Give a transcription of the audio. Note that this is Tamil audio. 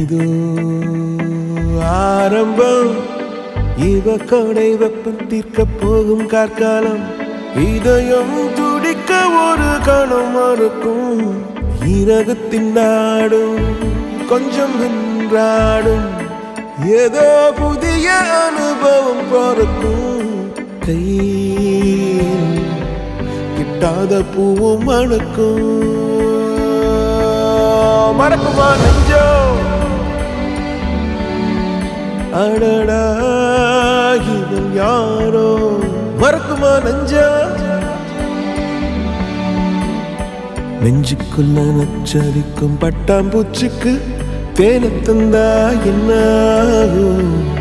இது ஆரம்பம் இவ கோடை வெப்பம் தீர்க்க போகும் கார்காலம் இதயம் துடிக்க ஒரு கணம் மறுக்கும் இறகத்தின் நாடும் கொஞ்சம் நின்றாடும் ஏதோ புதிய அனுபவம் பிறக்கும் கையில் கிட்டாத பூவும் மணக்கும் மறக்குமா நெஞ்சோ அடடா இவன் யாரோ மறக்குமா நெஞ்சா நெஞ்சுக்குள்ள நச்சரிக்கும் பட்டாம்பூச்சிக்கு தேனை தந்தா என்ன ஆகும்?